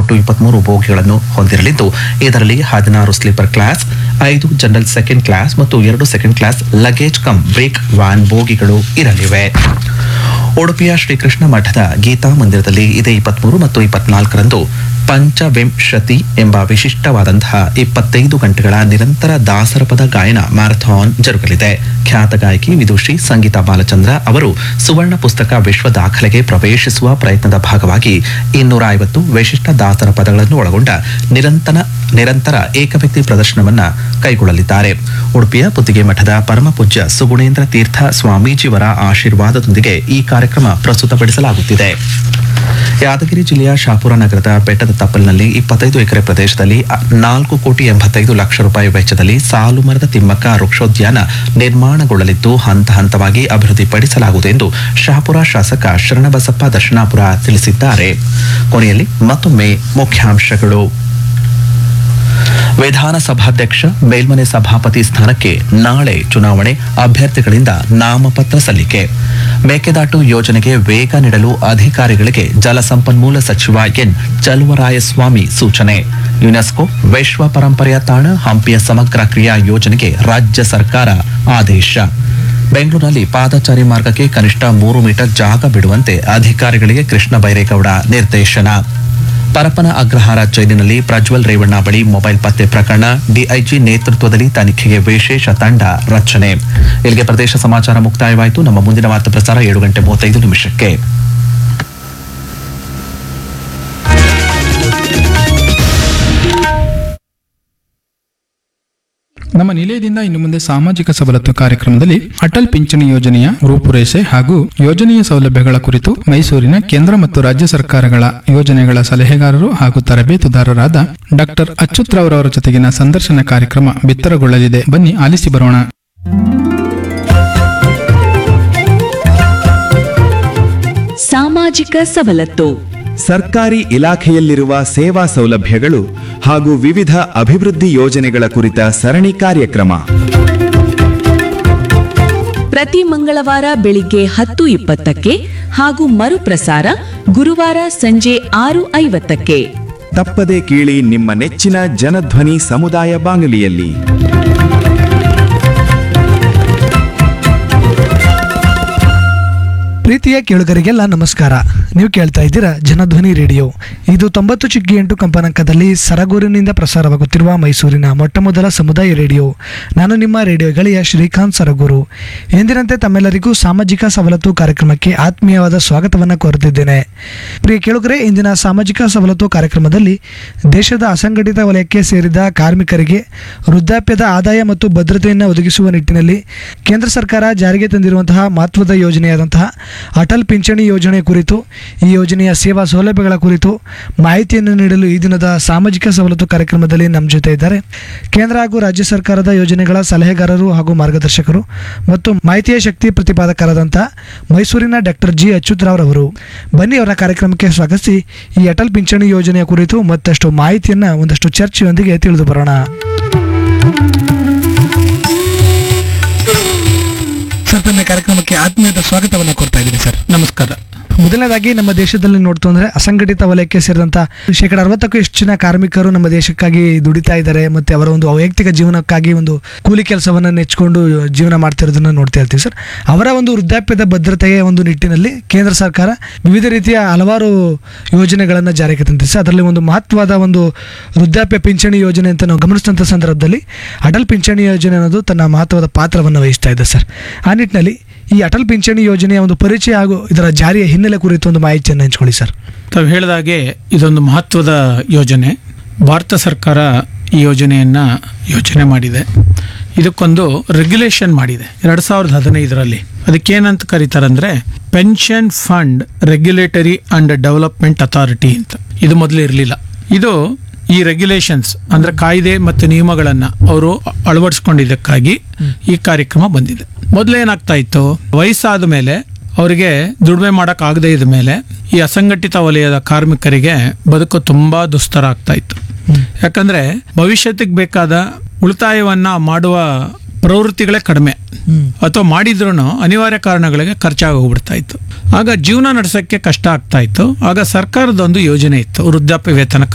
ಒಟ್ಟು ಇಪ್ಪತ್ಮೂರು ಬೋಗಿಗಳನ್ನು ಹೊಂದಿರಲಿದ್ದು ಇದರಲ್ಲಿ ಹದಿನಾರು ಸ್ಲೀಪರ್ ಕ್ಲಾಸ್ ಐದು ಜನರಲ್ ಸೆಕೆಂಡ್ ಕ್ಲಾಸ್ ಮತ್ತು ಎರಡು second class luggage cum brake van ಬೋಗಿಗಳು ಇರಲಿವೆ ಉಡುಪಿಯ ಶ್ರೀಕೃಷ್ಣ ಮಠದ ಗೀತಾ ಮಂದಿರದಲ್ಲಿ ಇದೇ ಇಪ್ಪತ್ಮೂರು ಮತ್ತು ಇಪ್ಪತ್ನಾಲ್ಕರಂದು ಪಂಚವಿಂಶತಿ ಎಂಬ ವಿಶಿಷ್ಟವಾದಂತಹ ಇಪ್ಪತ್ತೈದು ಗಂಟೆಗಳ ನಿರಂತರ ದಾಸರಪದ ಗಾಯನ ಮ್ಯಾರಥಾನ್ ಜರುಗಲಿದೆ ಖ್ಯಾತ ಗಾಯಕಿ ವಿದುಷಿ ಸಂಗೀತಾ ಬಾಲಚಂದ್ರ ಅವರು ಸುವರ್ಣ ಪುಸ್ತಕ ವಿಶ್ವ ದಾಖಲೆಗೆ ಪ್ರವೇಶಿಸುವ ಪ್ರಯತ್ನದ ಭಾಗವಾಗಿ ಇನ್ನೂರ ಐವತ್ತು ವಿಶಿಷ್ಟ ದಾಸರ ಪದಗಳನ್ನು ಒಳಗೊಂಡ ನಿರಂತರ ನಿರಂತರ ಏಕವ್ಯಕ್ತಿ ಪ್ರದರ್ಶನವನ್ನ ಕೈಗೊಳ್ಳಲಿದ್ದಾರೆ ಉಡುಪಿಯ ಪುತ್ತಿಗೆ ಮಠದ ಪರಮ ಪೂಜ್ಯ ಸುಗುಣೇಂದ್ರ ತೀರ್ಥ ಸ್ವಾಮೀಜಿಯವರ ಆಶೀರ್ವಾದದೊಂದಿಗೆ ಈ ಕಾರ್ಯಕ್ರಮ ಪ್ರಸ್ತುತಪಡಿಸಲಾಗುತ್ತಿದೆ ಯಾದಗಿರಿ ಜಿಲ್ಲೆಯ ಶಾಪುರ ನಗರದ ಬೆಟ್ಟದ ತಪ್ಪಲಿನಲ್ಲಿ ಇಪ್ಪತ್ತೈದು ಎಕರೆ ಪ್ರದೇಶದಲ್ಲಿ ಅ- ನಾಲ್ಕು ಕೋಟಿ ಎಂಬತ್ತೈದು ಲಕ್ಷ ರೂಪಾಯಿ ವೆಚ್ಚದಲ್ಲಿ ಸಾಲು ಮರದ ತಿಮ್ಮಕ್ಕ ವೃಕ್ಷೋದ್ಯಾನ ನಿರ್ಮಾಣಗೊಳ್ಳಲಿದ್ದು ಹಂತ ಹಂತವಾಗಿ ಅಭಿವೃದ್ಧಿಪಡಿಸಲಾಗುವುದು ಎಂದು ಶಾಪುರ ಶಾಸಕ ಶರಣಬಸಪ್ಪ ದರ್ಶನಾಪುರ ತಿಳಿಸಿದ್ದಾರೆ ಕೊನೆಯಲ್ಲಿ ಮತ್ತೊಮ್ಮೆ ಮುಖ್ಯಾಂಶಗಳು ವಿಧಾನಸಭಾಧ್ಯಕ್ಷ ಮೇಲ್ಮನೆ ಸಭಾಪತಿ ಸ್ಥಾನಕ್ಕೆ ನಾಳೆ ಚುನಾವಣೆ ಅಭ್ಯರ್ಥಿಗಳಿಂದ ನಾಮಪತ್ರ ಸಲ್ಲಿಕೆ ಮೇಕೆದಾಟು ಯೋಜನೆಗೆ ವೇಗ ನೀಡಲು ಅಧಿಕಾರಿಗಳಿಗೆ ಜಲಸಂಪನ್ಮೂಲ ಸಚಿವ ಎನ್ ಚಲುವರಾಯಸ್ವಾಮಿ ಸೂಚನೆ ಯುನೆಸ್ಕೋ ವಿಶ್ವ ಪರಂಪರೆಯ ತಾಣ ಹಂಪಿಯ ಸಮಗ್ರ ಕ್ರಿಯಾ ಯೋಜನೆಗೆ ರಾಜ್ಯ ಸರ್ಕಾರ ಆದೇಶ ಬೆಂಗಳೂರಿನಲ್ಲಿ ಪಾದಚಾರಿ ಮಾರ್ಗಕ್ಕೆ ಕನಿಷ್ಠ ಮೂರು ಮೀಟರ್ ಜಾಗ ಬಿಡುವಂತೆ ಅಧಿಕಾರಿಗಳಿಗೆ ಕೃಷ್ಣ ಬೈರೇಗೌಡ ನಿರ್ದೇಶನ ಪರಪನ ಅಗ್ರಹಾರ ಜೈಲಿನಲ್ಲಿ ಪ್ರಜ್ವಲ್ ರೇವಣ್ಣ ಬಳಿ ಮೊಬೈಲ್ ಪತ್ತೆ ಪ್ರಕರಣ ಡಿಐಜಿ ನೇತೃತ್ವದಲ್ಲಿ ತನಿಖೆಗೆ ವಿಶೇಷ ತಂಡ ರಚನೆ ಇಲ್ಲಿಗೆ ಪ್ರದೇಶ ಸಮಾಚಾರ ಮುಕ್ತಾಯವಾಯಿತು ನಮ್ಮ ಮುಂದಿನ ವಾರ್ತಾ ಪ್ರಸಾರ ಏಳು ಗಂಟೆ ಮೂವತ್ತೈದು ನಿಮಿಷಕ್ಕೆ ನಮ್ಮ ನಿಲಯದಿಂದ ಇನ್ನು ಮುಂದೆ ಸಾಮಾಜಿಕ ಸವಲತ್ತು ಕಾರ್ಯಕ್ರಮದಲ್ಲಿ ಅಟಲ್ ಪಿಂಚಣಿ ಯೋಜನೆಯ ರೂಪುರೇಷೆ ಹಾಗೂ ಯೋಜನೆಯ ಸೌಲಭ್ಯಗಳ ಕುರಿತು ಮೈಸೂರಿನ ಕೇಂದ್ರ ಮತ್ತು ರಾಜ್ಯ ಸರ್ಕಾರಗಳ ಯೋಜನೆಗಳ ಸಲಹೆಗಾರರು ಹಾಗೂ ತರಬೇತುದಾರರಾದ ಡಾಕ್ಟರ್ ಅಚ್ಯುತ್ರವರವರ ಜೊತೆಗಿನ ಸಂದರ್ಶನ ಕಾರ್ಯಕ್ರಮ ಬಿತ್ತರಗೊಳ್ಳಲಿದೆ ಬನ್ನಿ ಆಲಿಸಿ ಬರೋಣ ಸಾಮಾಜಿಕ ಸವಲತ್ತು ಸರ್ಕಾರಿ ಇಲಾಖೆಯಲ್ಲಿರುವ ಸೇವಾ ಸೌಲಭ್ಯಗಳು ಹಾಗೂ ವಿವಿಧ ಅಭಿವೃದ್ಧಿ ಯೋಜನೆಗಳ ಕುರಿತ ಸರಣಿ ಕಾರ್ಯಕ್ರಮ ಪ್ರತಿ ಮಂಗಳವಾರ ಬೆಳಿಗ್ಗೆ ಹತ್ತು ಇಪ್ಪತ್ತಕ್ಕೆ ಹಾಗೂ ಮರುಪ್ರಸಾರ ಗುರುವಾರ ಸಂಜೆ ಆರು ಐವತ್ತಕ್ಕೆ ತಪ್ಪದೆ ಕೇಳಿ ನಿಮ್ಮ ನೆಚ್ಚಿನ ಜನಧ್ವನಿ ಸಮುದಾಯ ಬಾನುಲಿಯಲ್ಲಿ ಪ್ರೀತಿಯ ಕೇಳುಗರಿಗೆಲ್ಲ ನಮಸ್ಕಾರ ನೀವು ಕೇಳ್ತಾ ಇದ್ದೀರಾ ಜನಧ್ವನಿ ರೇಡಿಯೋ ಇದು ತೊಂಬತ್ತು ಚಿಕ್ಕಿ ಎಂಟು ಕಂಪನಾಂಕದಲ್ಲಿ ಸರಗೂರಿನಿಂದ ಪ್ರಸಾರವಾಗುತ್ತಿರುವ ಮೈಸೂರಿನ ಮೊಟ್ಟ ಮೊದಲ ಸಮುದಾಯ ರೇಡಿಯೋ ನಾನು ನಿಮ್ಮ ರೇಡಿಯೋ ಗೆಳೆಯ ಶ್ರೀಕಾಂತ್ ಸರಗೂರು ಎಂದಿನಂತೆ ತಮ್ಮೆಲ್ಲರಿಗೂ ಸಾಮಾಜಿಕ ಸವಲತ್ತು ಕಾರ್ಯಕ್ರಮಕ್ಕೆ ಆತ್ಮೀಯವಾದ ಸ್ವಾಗತವನ್ನು ಕೋರುತ್ತಿದ್ದೇನೆ ಪ್ರಿಯ ಕೇಳುಗರೆ ಇಂದಿನ ಸಾಮಾಜಿಕ ಸವಲತ್ತು ಕಾರ್ಯಕ್ರಮದಲ್ಲಿ ದೇಶದ ಅಸಂಘಟಿತ ವಲಯಕ್ಕೆ ಸೇರಿದ ಕಾರ್ಮಿಕರಿಗೆ ವೃದ್ಧಾಪ್ಯದ ಆದಾಯ ಮತ್ತು ಭದ್ರತೆಯನ್ನು ಒದಗಿಸುವ ನಿಟ್ಟಿನಲ್ಲಿ ಕೇಂದ್ರ ಸರ್ಕಾರ ಜಾರಿಗೆ ತಂದಿರುವಂತಹ ಮಹತ್ವದ ಯೋಜನೆಯಾದಂತಹ ಅಟಲ್ ಪಿಂಚಣಿ ಯೋಜನೆ ಕುರಿತು ಈ ಯೋಜನೆಯ ಸೇವಾ ಸೌಲಭ್ಯಗಳ ಕುರಿತು ಮಾಹಿತಿಯನ್ನು ನೀಡಲು ಈ ದಿನದ ಸಾಮಾಜಿಕ ಸವಲತ್ತು ಕಾರ್ಯಕ್ರಮದಲ್ಲಿ ನಮ್ಮ ಜೊತೆ ಇದ್ದಾರೆ ಕೇಂದ್ರ ಹಾಗೂ ರಾಜ್ಯ ಸರ್ಕಾರದ ಯೋಜನೆಗಳ ಸಲಹೆಗಾರರು ಹಾಗೂ ಮಾರ್ಗದರ್ಶಕರು ಮತ್ತು ಮಾಹಿತಿಯ ಶಕ್ತಿ ಪ್ರತಿಪಾದಕರಾದಂಥ ಮೈಸೂರಿನ ಡಾಕ್ಟರ್ ಜಿ ಅಚ್ಯುತರಾವ್ರವರು ಬನ್ನಿ ಅವರ ಕಾರ್ಯಕ್ರಮಕ್ಕೆ ಸ್ವಾಗತಿಸಿ ಈ ಅಟಲ್ ಪಿಂಚಣಿ ಯೋಜನೆಯ ಕುರಿತು ಮತ್ತಷ್ಟು ಮಾಹಿತಿಯನ್ನು ಒಂದಷ್ಟು ಚರ್ಚೆಯೊಂದಿಗೆ ತಿಳಿದು ಬರೋಣ ಸರ್ ತಮ್ಮ ಕಾರ್ಯಕ್ರಮಕ್ಕೆ ಆತ್ಮೀಯದ ಸ್ವಾಗತವನ್ನು ಕೊಡ್ತಾ ಇದ್ದೀನಿ ಸರ್ ನಮಸ್ಕಾರ ಮೊದಲನೇದಾಗಿ ನಮ್ಮ ದೇಶದಲ್ಲಿ ನೋಡ್ತು ಅಂದ್ರೆ ಅಸಂಘಟಿತ ವಲಯಕ್ಕೆ ಸೇರಿದಂತ ಶೇಕಡ ಅರವತ್ತಕ್ಕೂ ಹೆಚ್ಚು ಜನ ಕಾರ್ಮಿಕರು ನಮ್ಮ ದೇಶಕ್ಕಾಗಿ ದುಡಿತಾ ಇದ್ದಾರೆ ಮತ್ತೆ ಅವರ ಒಂದು ವೈಯಕ್ತಿಕ ಜೀವನಕ್ಕಾಗಿ ಒಂದು ಕೂಲಿ ಕೆಲಸವನ್ನ ನೆಚ್ಕೊಂಡು ಜೀವನ ಮಾಡ್ತಿರೋದನ್ನ ನೋಡ್ತಾ ಇರ್ತೀವಿ ಸರ್ ಅವರ ಒಂದು ವೃದ್ಧಾಪ್ಯದ ಭದ್ರತೆಯ ಒಂದು ನಿಟ್ಟಿನಲ್ಲಿ ಕೇಂದ್ರ ಸರ್ಕಾರ ವಿವಿಧ ರೀತಿಯ ಹಲವಾರು ಯೋಜನೆಗಳನ್ನು ಜಾರಿಗೆ ತಂದಿದೆ ಸರ್ ಅದರಲ್ಲಿ ಒಂದು ಮಹತ್ವದ ಒಂದು ವೃದ್ಧಾಪ್ಯ ಪಿಂಚಣಿ ಯೋಜನೆ ಅಂತ ನಾವು ಗಮನಿಸಿದಂಥ ಸಂದರ್ಭದಲ್ಲಿ ಅಟಲ್ ಪಿಂಚಣಿ ಯೋಜನೆ ಅನ್ನೋದು ತನ್ನ ಮಹತ್ವದ ಪಾತ್ರವನ್ನು ವಹಿಸ್ತಾ ಇದೆ ಸರ್ ಆ ನಿಟ್ಟಿನಲ್ಲಿ ಈ ಅಟಲ್ ಪಿಂಚಣಿ ಯೋಜನೆಯ ಒಂದು ಪರಿಚಯ ಹಾಗೂ ಇದರ ಜಾರಿಯ ಹಿನ್ನೆಲೆ ಕುರಿತು ಒಂದು ಮಾಹಿತಿಯನ್ನು ಹಂಚ್ಕೊಳ್ಳಿ ಸರ್ ತಾವು ಹೇಳಿದಾಗೆ ಇದೊಂದು ಮಹತ್ವದ ಯೋಜನೆ ಭಾರತ ಸರ್ಕಾರ ಈ ಯೋಜನೆಯನ್ನು ಯೋಚನೆ ಮಾಡಿದೆ ಇದಕ್ಕೊಂದು ರೆಗ್ಯುಲೇಷನ್ ಮಾಡಿದೆ ಎರಡು ಸಾವಿರದ ಹದಿನೈದರಲ್ಲಿ ಅದಕ್ಕೇನಂತ ಕರೀತಾರಂದ್ರೆ pension fund regulatory and development authority ಅಂತ ಇದು ಮೊದಲು ಇರಲಿಲ್ಲ ಇದು ಈ ರೆಗ್ಯುಲೇಷನ್ಸ್ ಅಂದ್ರೆ ಕಾಯ್ದೆ ಮತ್ತು ನಿಯಮಗಳನ್ನ ಅವರು ಅಳವಡಿಸ್ಕೊಂಡಿದ್ದಕ್ಕಾಗಿ ಈ ಕಾರ್ಯಕ್ರಮ ಬಂದಿದೆ ಮೊದಲು ಏನಾಗ್ತಾ ಇತ್ತು ವಯಸ್ಸಾದ ಮೇಲೆ ಅವರಿಗೆ ದುಡಿಮೆ ಮಾಡಕ್ ಆಗದೇ ಇದ್ದ ಮೇಲೆ ಈ ಅಸಂಘಟಿತ ವಲಯದ ಕಾರ್ಮಿಕರಿಗೆ ಬದುಕು ತುಂಬಾ ದುಸ್ತರ ಆಗ್ತಾ ಇತ್ತು ಯಾಕಂದ್ರೆ ಭವಿಷ್ಯತ್ತಿಗೆ ಬೇಕಾದ ಉಳಿತಾಯವನ್ನ ಮಾಡುವ ಪ್ರವೃತ್ತಿಗಳೇ ಕಡಿಮೆ ಅಥವಾ ಮಾಡಿದ್ರು ಅನಿವಾರ್ಯ ಕಾರಣಗಳಿಗೆ ಖರ್ಚಾಗಿ ಹೋಗ್ಬಿಡ್ತಾ ಇತ್ತು ಆಗ ಜೀವನ ನಡೆಸಕ್ಕೆ ಕಷ್ಟ ಆಗ್ತಾ ಇತ್ತು ಆಗ ಸರ್ಕಾರದ ಒಂದು ಯೋಜನೆ ಇತ್ತು ವೃದ್ಧಾಪ್ಯ ವೇತನ